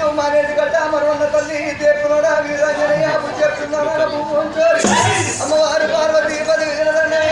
ఇటు మానేది గడ్డ మరొన్న తల్లి తీర్పునోడా వీరాంజనేయ చెప్తున్నాడు అమ్మవారు పార్వతీ పది వినదండే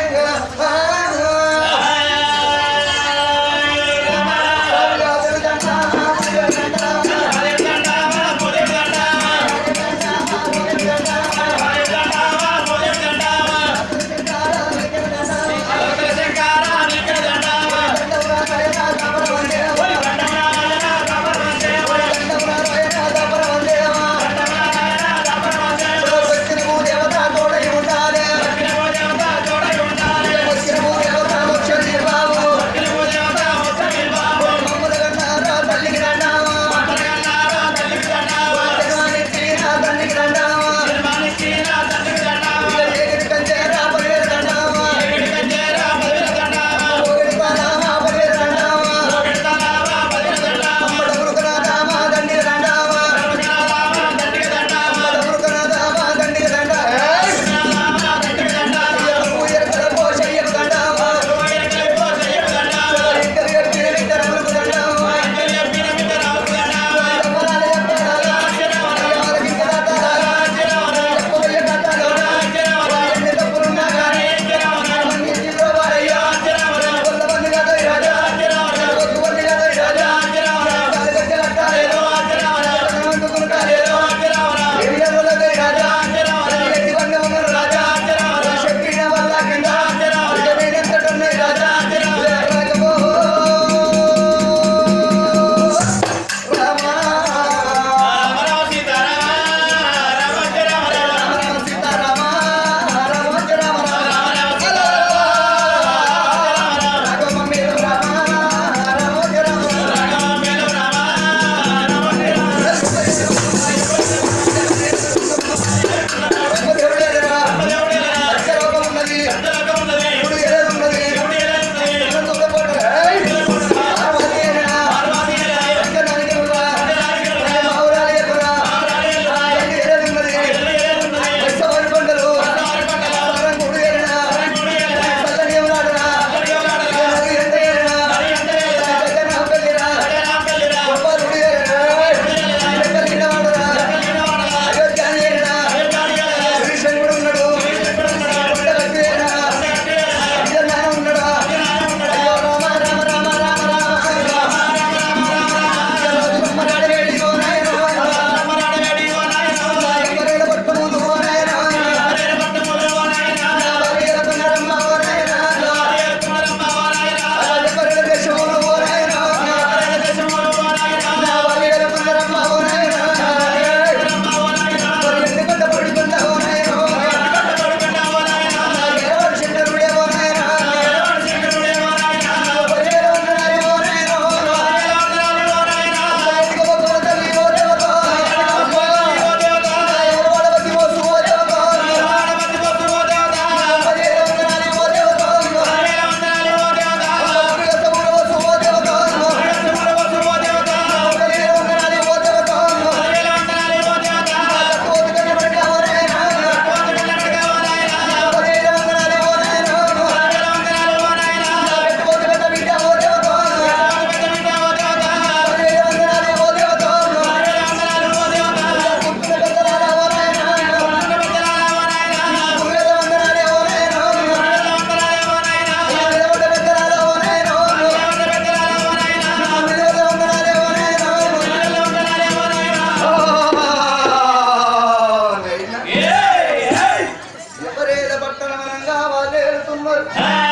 ఎవరేద పట్టణమనంగా వాళ్ళే వెళ్తున్నారు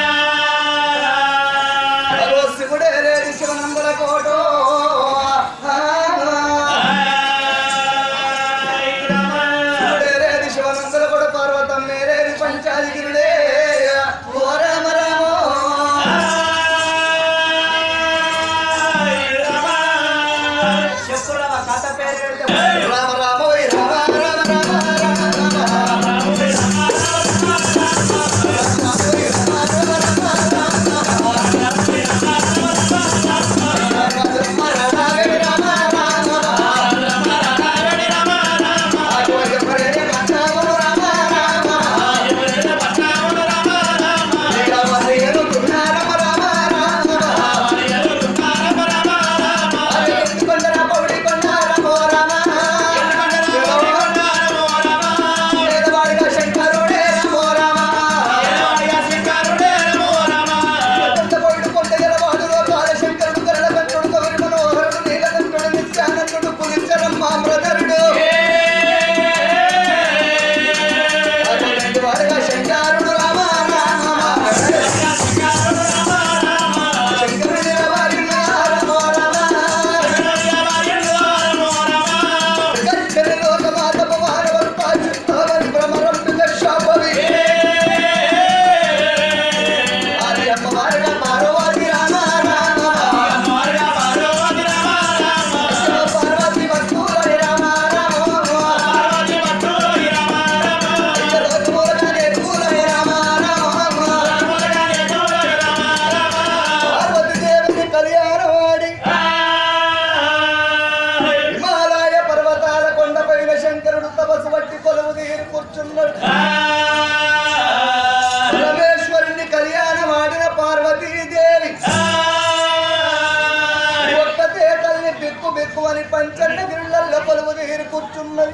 అదో శివుడే లేని శివనంబల కోటో శివుడే లేని శివనంబల కోట పర్వతం మేరేది పంచాదిగిరుడే ఓ రామ రామో రామ రామోయ్ రామ రామ రామ రామ రామ తపస్సు బట్టి కొలువు తీరు కూర్చున్నాడు పరమేశ్వరుని కళ్యాణం ఆడిన పార్వతీదేవి ఒక్కతే తల్లి బిక్కు బిక్కు అని పంచన్న గిళ్ళల్లో కొలువు తీరు కూర్చున్నది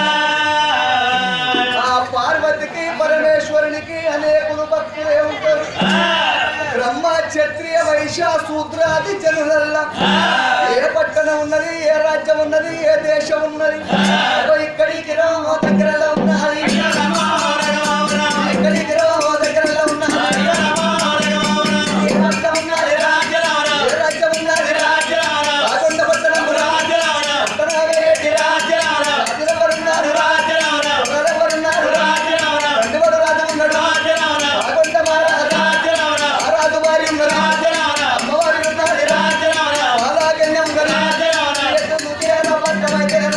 ఆ పార్వతికి పరమేశ్వరునికి అనేకులు భక్తులే ఉంటారు బ్రహ్మ క్షత్రియ వైశ్య శూద్రాది జనులల్లా ఏ పట్టణం ఉన్నది ఏ రాజ్యం ఉన్నది ఏ దేశం ఉన్నది అగో ఇక్కడికి రా మా దగ్గరలో ఉన్నది ఇక్కడికి రా మా దగ్గరలో ఉన్నది ఏ రాజ్యం ఉన్నది ఏ రాజ్యం ఉన్నది కాకొండ పట్టణం పట్టణమే రాజులెవరున్నారు ఎవరెవరున్నారు దండువడు రాజు ఉన్నాడు కాకొండ మహారాజు మహారాజు వారి ఉన్నారు అమ్మవారి ఉన్నారు బాలాగన్యం ఉన్నది ఎత్తు ముఖేన పట్టమైతేనా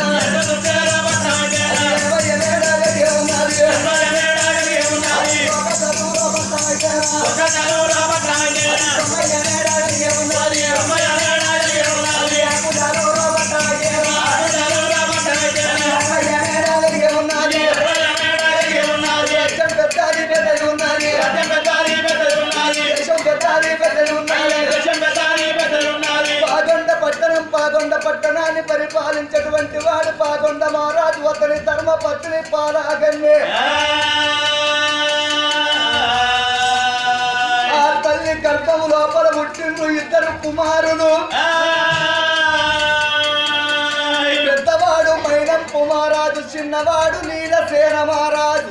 పాగొండ పట్టణం పాగొండ పట్టణాన్ని పరిపాలించేటువంటి వాడు పాగొండ మహారాజు అతని ధర్మ పత్ని పాలాగన్నే ఆ తల్లి గర్భము లోపల పుట్టిండ్రు ఇద్దరు కుమారులు పెద్దవాడు మైనం కుమారాజు చిన్నవాడు నీలసేన మహారాజు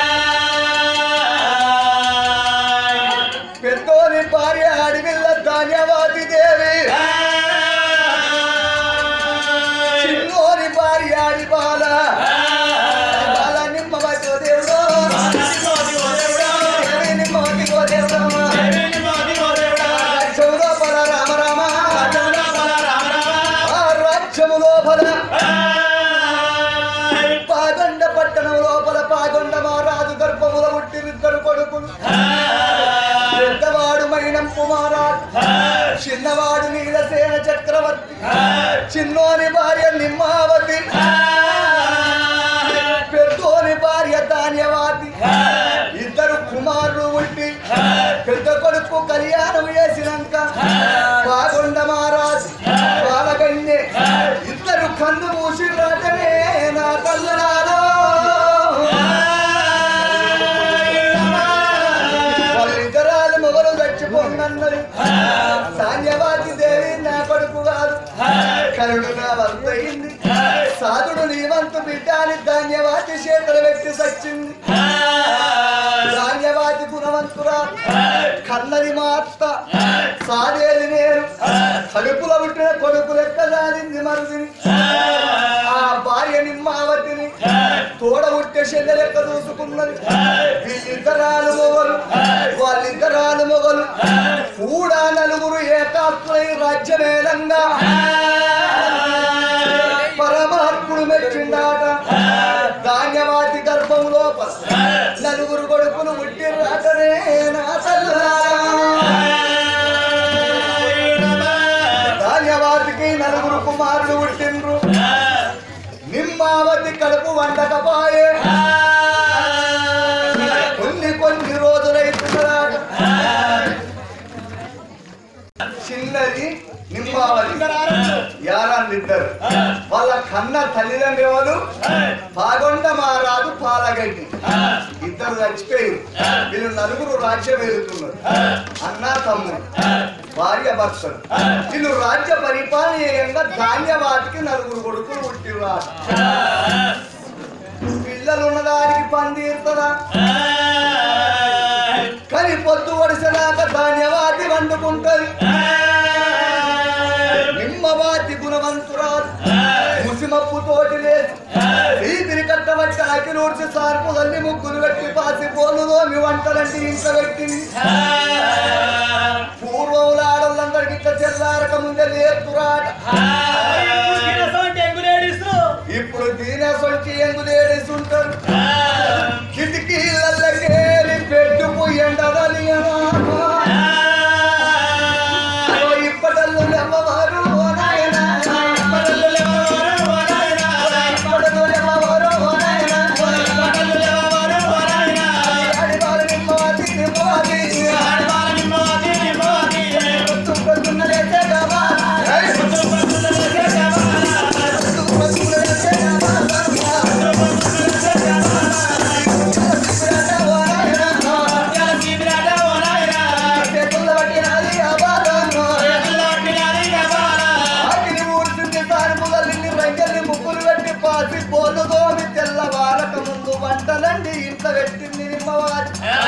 పెద్దోని భార్య అడవిల్ల ధాన్యవాది దేవి చిన్నోని భార్య అడి బాల బాల నిమ్మవతో దేవుడు దేవి నిమ్మవతిగో దేవుడు రాజ్యము లోపల రామ రామ ఆ రాజ్యము లోపల పాగొండ పట్టణం లోపల పాగొండ మహారాజు గర్భముల పుట్టినిద్దరు కొడుకులు పెద్దవాడు మైనం కుమారాడు చిన్నవాడు నీలసేన చక్రవర్తి చిన్నోని భార్య నిమ్మావతి పెద్దోని భార్య ధాన్యవాది ఇద్దరు కుమారులు ఉండి పెద్ద కొడుకు కళ్యాణం చేసినాక పాగొండ మహారాజు పాలగన్నే ఇద్దరు కన్ను మూసి రాటనే నా కళ్ళనాలో వాళ్ళిద్దరాలు మొగలు చచ్చిపోందన్నది సాన్యవాది దేవి నా కొడుకు కాదు కరుడు నా వంతయింది సాధుడు నీ వంతు బిడ్డ అని ధాన్యవాది చేతులు పెట్టి సచ్చింది ధాన్యవాది గుణవంతురా కన్నది మా అత్త సాదేది నేను కడుపులో పుట్టిన కొడుకు లెక్క సాధింది మరుదిని ఆ భార్య నిమ్మావతిని తోడ పుట్టే చెల్ల లెక్క చూసుకున్నది వీళ్ళిద్దరాలు మొగలు వాళ్ళిద్దరాలు మొగలు కూడా నలుగురు ఏకాత్మై రాజ్యమేలంగా పరమాత్ముడు మెచ్చిందాట ధాన్యవాది గర్భం లోపల నలుగురు కొడుకులు పుట్టి రాటనే నా తల్లారా. ధాన్యవాదికి నలుగురు కుమారులు పుట్టిండ్రు నిమ్మావతి కడుపు వండకపాయే కొన్ని కొన్ని రోజులైతున్నాడు చిన్నది నిమ్మావతి యారాన్నిద్దరు వాళ్ళ కన్న తల్లిదండ్రి వాళ్ళు పాగొండ మారాదు పాలగడ్డి ఇద్దరు చచ్చిపోయారు వీళ్ళు నలుగురు రాజ్యం వెళ్తున్నారు అన్న తమ్ముడు భార్య భర్తలు వీళ్ళు రాజ్య పరిపాలన చేయంగా ధాన్యవాటికి నలుగురు కొడుకులు పుట్టిరా పిల్లలు ఉన్నదానికి పని తీరుతుందా కానీ పొద్దు వడిసినాక ధాన్యవాది వండుకుంటది నిమ్మవాతి గుణవంతురాలు ముసిమప్పు తోటి లేదు వీధిని కట్టబట్టి అకి నూడ్చి సార్పు తల్లి ముగ్గులు పెట్టి పాసి పోలు మీ వంటలంటే ఇంట్లో పెట్టింది పూర్వంలో ఆడవాళ్ళందరికీ ఇట్లా తెల్లారక ముందే లేపురాట ఇప్పుడు దీని సొంచి ఎందు లేడీసుంటారు కిటికీలకెళ్ళి పెట్టుకు ఎండదలి ఇప్పటల్లు నెమ్మవారు ఓ నాయనా. ఇప్పటల్లు నెమ్మవారు ఓ నాయనా. ఇప్పటల్లు నెమ్మవారు ఓ నాయనా. రంగల్ని ముగ్గురు పెట్టి పాసి పోలు దోమి తెల్లవారక ముందు వంటలండి ఇంత పెట్టింది నిమ్మవారి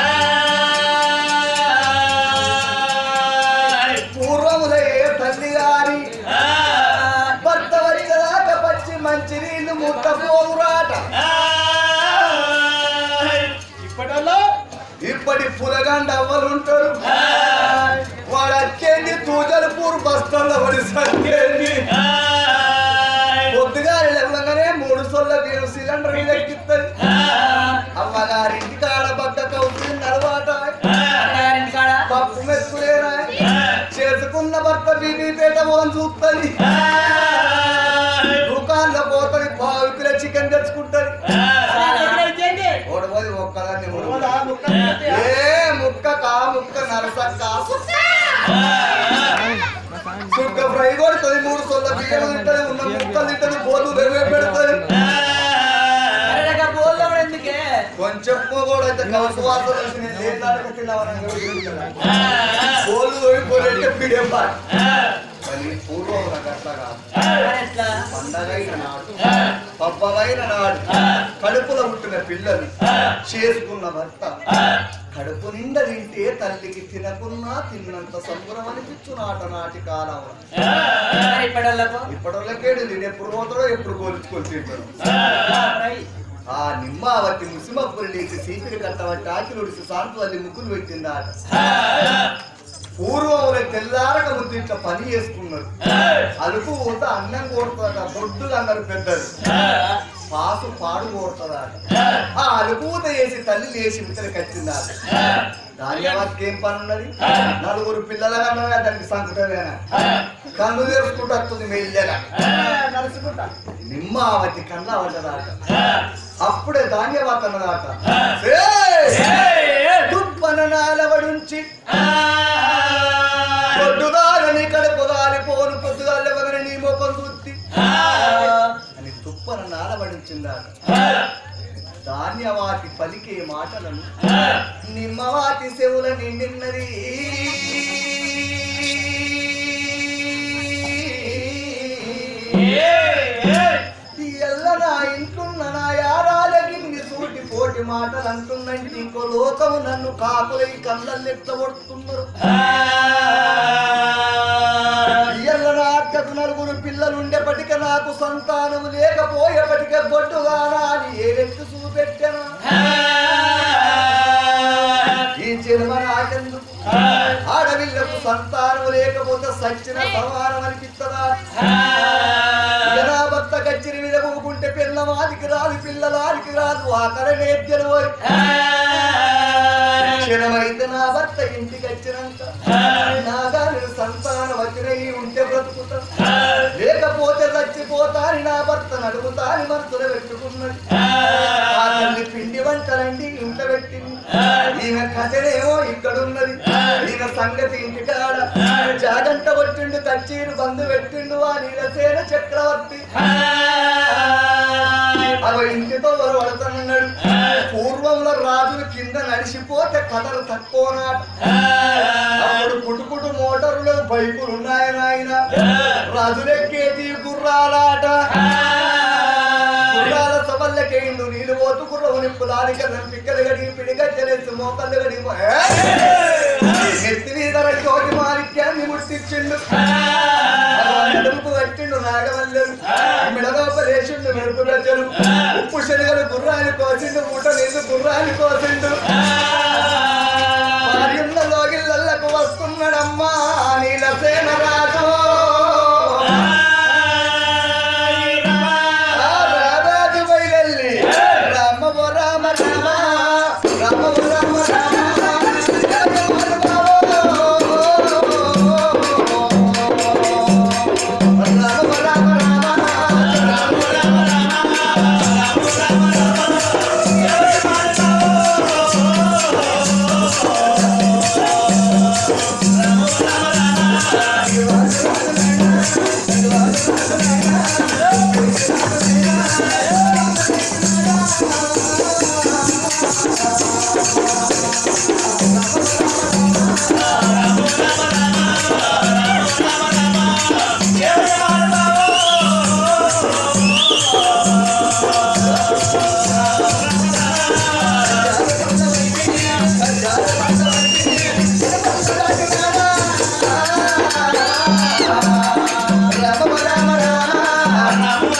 పూర్వములే తల్లి గారి భర్త వచ్చేదాకా పచ్చి మంచి నీళ్లు ముట్టపోవురాట ఇప్పటల్లో ఇప్పటి పులగండ ఎవరుంటారు వాడు వచ్చేది తూజలు పూర్ బస్టాండ్ పడి సరిపోయింది పొద్దుగా వెళ్ళగానే మూడు సొల్ల వీరు సిలిండర్ ఎక్కిస్తుంది అమ్మగారింటి కాడ బట్ట కౌతుంది నడవాట పప్పు మెత్తులేరా చేసుకున్న భర్త బీబీ పేట మోహన్ చూస్తుంది దుకాణంలో పోతుంది పావు కిలో చికెన్ తెచ్చుకుంటది ఓడబోది ఒక్కదాన్ని ఉడవదా ఓడబోదు. ముక్క పెట్టి, ఏ ముక్క కా ముక్క నరసక్క సుక్క ఫ్రై కొడుతుంది మూడు సొల్ల బియ్యం తింటది ఉన్న ముక్కలు తింటది బోలు వెరువే పెడుతుంది ఎందుకే కొంచెం కూడా అయితే కవసు వాసన వచ్చి నేను ఏ నాటకం తిన్నావని బోలు పోయి పీడియం బాయ్ కానీ పూర్వం నాకు అట్లా కాదు ఎట్లా పండగైన నాడు పబ్బమైన నాడు కడుపులో పుట్టిన పిల్లలు చేసుకున్న భర్త కడుపు నిండా తింటే తల్లికి తినకున్నా తిన్నంత సంబరం అనిపించు నాట నాటి కాలం ఇప్పటిళ్ళకు ఇప్పటికేడు నేను ఎప్పుడు పోతాడో ఎప్పుడు కోల్చుకొని తింటాడు ఆ నిమ్మావతి ముసిమప్పులు లేచి సీపిరి కట్టబట్టి ఆకిలు ఉడిసి సాంతు అల్లి ముక్కులు పెట్టింది ఆట పూర్వం తెల్లారక ముందు ఇట్లా పని చేసుకున్నారు అలుపు ఊత అన్నం కొడుతుందట బొడ్డులు అన్నారు పెద్దలు పాసు పాడు కొడుతుందట ఆ అలుపూత వేసి తల్లి లేచి ఇతరికి వచ్చిందాట దాని వాటికి ఏం పని ఉన్నది నలుగురు పిల్లల కన్నా దానికి సంకటమేనా కన్ను తెరుచుకుంటూ వస్తుంది మెల్లగా నడుచుకుంటా నిమ్మావతి కన్నా పడ్డదాట అప్పుడే ధాన్యవాత అన్నదాట దుప్పననాలవడుంచి పొద్దుగాలని కడుపుగాలి పోను పొద్దుగాలి వగని నీ ముఖం చూసి అని తుప్పన నాలబడించిందాట ధాన్యవాతి పలికే మాటలను నిమ్మవాతి చెవుల నిండిన్నది ఎల్ల నా ఇంట్లున్న నా యారాలకి నీ సూటి పోటి మాటలు అంటున్నంటే ఇంకో లోకము నన్ను కాకులై కళ్ళల్లో ఎట్లా కొడుతున్నారు ఎల్ల నా అక్కకు నలుగురు పిల్లలు ఉండేపటిక నాకు సంతానము లేకపోయేపటిక గొడ్డుగానా అని ఏలెత్తు చూపెట్టాను ఈ జన్మ నాకెందుకు ఆడవిల్లకు సంతానము లేకపోతే సచ్చిన సమానం అనిపిస్తుందా ఇక నా భర్త కచ్చిరి మీద ఊకుంటే పిల్లవానికి రాదు పిల్లలానికి రాదు ఆకలి నేర్చను క్షణమైతే నా భర్త ఇంటికి వచ్చినాక నాగాని సంతానం వచ్చినవి ఉంటే బ్రతుకుతా లేకపోతే చచ్చిపోతాని నా భర్త నడుగుతాని మనసులో పెట్టుకున్నది ఆ తల్లి పిండి వంటలండి ఇంట పెట్టింది ఈయన కథనేమో ఇక్కడున్నది ఈయన సంగతి ఇంటికాడ జాగంట కొట్టిండు కచ్చీరు బంధు పెట్టిండు ఆ నీలసేన చక్రవర్తి అవ ఇంటితో పడుతున్నాడు పూర్వంలో రాజులు కింద నడిచిపోతే కథలు తక్కువ నాట అప్పుడు పుట్టుకుటు మోటార్లు బైకులు ఉన్నాయి నాయన రాజులెక్కేది గుర్రాలాట గుర్రాల సభల్లకేండు నీళ్ళు పోతు గుర్రవు నిప్పులాని కదా పిక్కలు గడి పిడిగా తెలిసి మోకళ్ళు గడి ఎత్తి మీద జ్యోతి మాణిక్యాన్ని ముట్టించిండు నడుముకు కట్టిండు నాగవల్లెలు మిడలోప లేచిండు మెరుపు గజ్జలు ఉప్పు శనగలు గుర్రాన్ని కోసిండు మూట నీళ్ళు గుర్రాన్ని కోసిండు భార్యున్న లోగిళ్ళకు వస్తున్నాడమ్మా నీలసేన రాజు ఆ రారాజు బయలెల్లి రామ ఓ రామ రామ రామ ఓ రామ రామ రామ రామ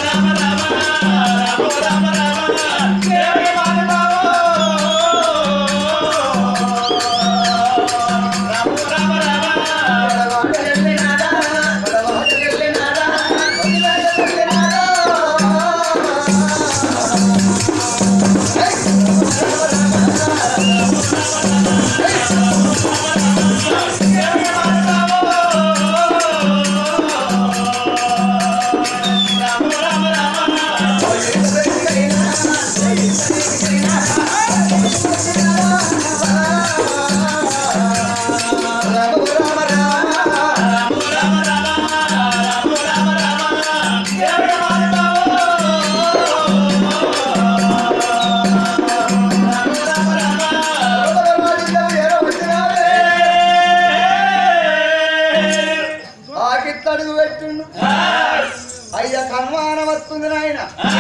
ఆకిట్లడుగు పెట్టిండు అయ్య కన్మానం వస్తుంది నాయన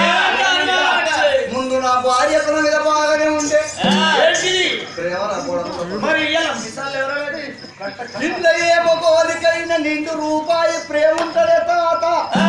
ముందు నా భార్యకు నా మీద బాగానే ఉండే ప్రేమ నా కొడుకు. మరి ఇయ్యాల మిసాలు ఎవరో లేడు. కట్ట కట్ట. ఇంట్లో ఏమో కోరికైన నిండు రూపాయి ప్రేమ ఉంటదే తాత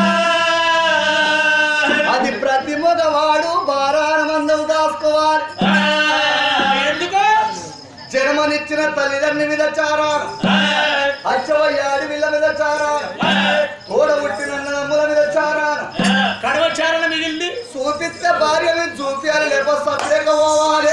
అది ప్రతి మగవాడు బారాన మందం దాచుకోవాలి ఎందుకు జన్మనిచ్చిన తల్లిదండ్రి మీద చారాలు అచ్చవయ్యాడి వీళ్ళ మీద చారాలు తోడబుట్టిన నమ్ముల మీద చారాలు కడవచారణ మిగిలింది చూపిస్తే భార్య మీద చూపించాలి లేకపోతే సత్యక పోవాలి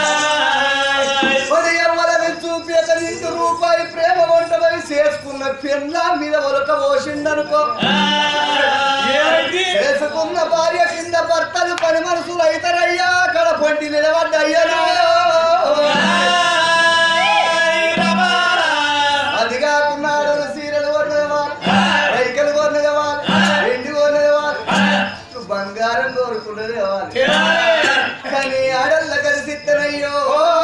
మరి ఎవరి మీద చూపించక నిండు రూపాయి ప్రేమ వంటమని చేసుకున్న పిల్ల మీద ఒలక పోసిండనుకో ఏమైంది చేసుకున్న భార్య కింద భర్తలు పని మనసులు అయితారయ్యా అక్కడ పొంటి నిలబడ్డయ్యా అది కాకుండా ఆడలు సీరలు కొన్నదేవారు రైకలు కొన్నదేవారు ఎండి కొన్నదేవారు బంగారం కోరుకున్నదేవారు కానీ ఆడల్ల కలిసిద్దనయ్యో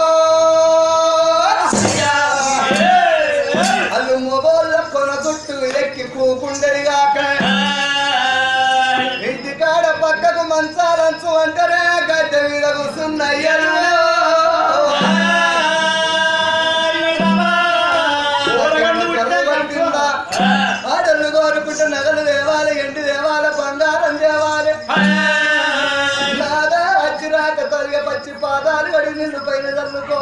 అల్లు మొబోళ్ళ కొన చుట్టూ ఎక్కి కూకుండరిగాక ఇంటికాడ పక్కకు మంచాలంచు అంటారే గడ్డ మీద కూర్చున్నయ్యా ఆడళ్ళు కోరుకుంటే నగలు దేవాలి ఎండి దేవాలి బంగారం దేవాలి నాదా అచ్చిరాక తొలగ పచ్చి పాదాలు కడిగి నిన్ను పైన చల్లుకో